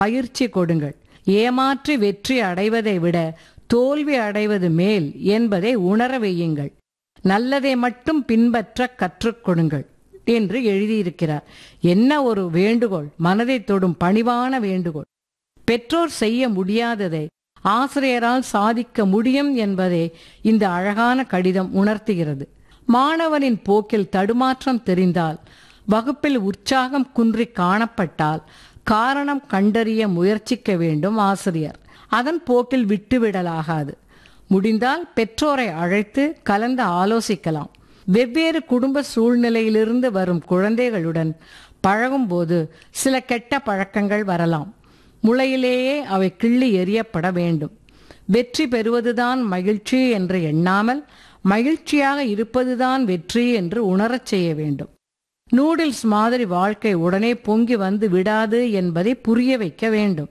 பயிற்சி கொடுங்கள் ஏமாற்றி வெற்றி அடைவதை விட தோல்வி அடைவது மேல் என்பதை உணர வையுங்கள் நல்லதை மட்டும் பின்பற்ற கற்றுக் கொடுங்கள் என்று எழுதியிருக்கிறார் என்ன ஒரு வேண்டுகோள் மனதை தொடும் பணிவான வேண்டுகோள் பெற்றோர் செய்ய முடியாததை ஆசிரியரால் சாதிக்க முடியும் என்பதை இந்த அழகான கடிதம் உணர்த்துகிறது மாணவனின் போக்கில் தடுமாற்றம் தெரிந்தால் வகுப்பில் உற்சாகம் குன்றி காணப்பட்டால் காரணம் கண்டறிய முயற்சிக்க வேண்டும் ஆசிரியர் அதன் போக்கில் விட்டுவிடலாகாது முடிந்தால் பெற்றோரை அழைத்து கலந்து ஆலோசிக்கலாம் வெவ்வேறு குடும்ப சூழ்நிலையிலிருந்து வரும் குழந்தைகளுடன் பழகும்போது சில கெட்ட பழக்கங்கள் வரலாம் முளையிலேயே அவை கிள்ளி எறியப்பட வேண்டும் வெற்றி பெறுவதுதான் மகிழ்ச்சி என்று எண்ணாமல் மகிழ்ச்சியாக இருப்பதுதான் வெற்றி என்று உணரச் செய்ய வேண்டும் நூடில்ஸ் மாதிரி வாழ்க்கை உடனே பொங்கி வந்து விடாது என்பதை புரிய வைக்க வேண்டும்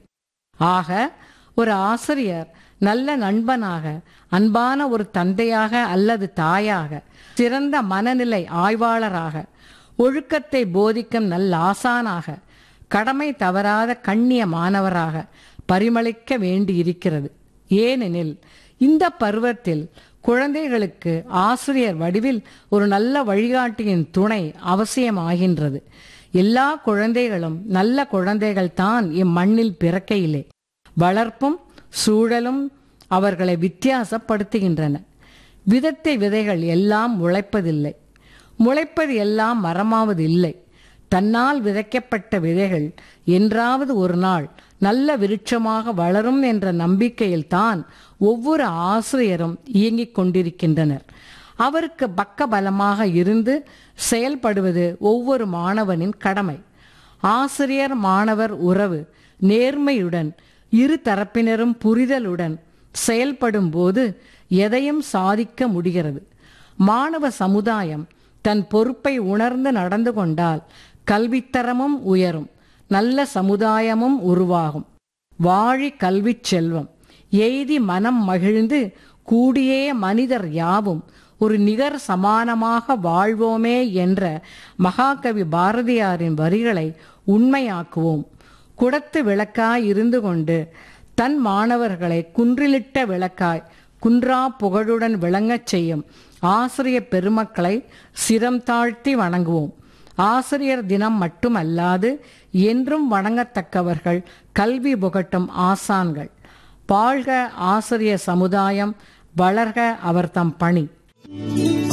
ஆக ஒரு ஆசிரியர் நல்ல நண்பனாக அன்பான ஒரு தந்தையாக அல்லது தாயாக சிறந்த மனநிலை ஆய்வாளராக ஒழுக்கத்தை போதிக்கும் நல்ல ஆசானாக கடமை தவறாத கண்ணிய மாணவராக பரிமளிக்க வேண்டியிருக்கிறது ஏனெனில் இந்த பருவத்தில் குழந்தைகளுக்கு ஆசிரியர் வடிவில் ஒரு நல்ல வழிகாட்டியின் துணை அவசியமாகின்றது எல்லா குழந்தைகளும் நல்ல குழந்தைகள் தான் இம்மண்ணில் பிறக்கையிலே வளர்ப்பும் சூழலும் அவர்களை வித்தியாசப்படுத்துகின்றன விதத்தை விதைகள் எல்லாம் முளைப்பதில்லை முளைப்பது எல்லாம் மரமாவது இல்லை தன்னால் விதைக்கப்பட்ட விதைகள் என்றாவது ஒரு நாள் நல்ல விருட்சமாக வளரும் என்ற நம்பிக்கையில் தான் ஒவ்வொரு ஆசிரியரும் இயங்கிக் கொண்டிருக்கின்றனர் அவருக்கு பக்க பலமாக இருந்து செயல்படுவது ஒவ்வொரு மாணவனின் கடமை ஆசிரியர் மாணவர் உறவு நேர்மையுடன் இரு தரப்பினரும் புரிதலுடன் செயல்படும் போது எதையும் சாதிக்க முடிகிறது மாணவ சமுதாயம் தன் பொறுப்பை உணர்ந்து நடந்து கொண்டால் கல்வித்தரமும் உயரும் நல்ல சமுதாயமும் உருவாகும் வாழி கல்விச் செல்வம் எய்தி மனம் மகிழ்ந்து கூடியே மனிதர் யாவும் ஒரு நிகர் சமானமாக வாழ்வோமே என்ற மகாகவி பாரதியாரின் வரிகளை உண்மையாக்குவோம் குடத்து விளக்காய் இருந்து கொண்டு தன் மாணவர்களை குன்றிலிட்ட விளக்காய் குன்றா புகழுடன் விளங்கச் செய்யும் ஆசிரிய பெருமக்களை சிரம் தாழ்த்தி வணங்குவோம் ஆசிரியர் தினம் மட்டுமல்லாது என்றும் வணங்கத்தக்கவர்கள் கல்வி புகட்டும் ஆசான்கள் வாழ்க ஆசிரிய சமுதாயம் வளர்க அவர் தம் பணி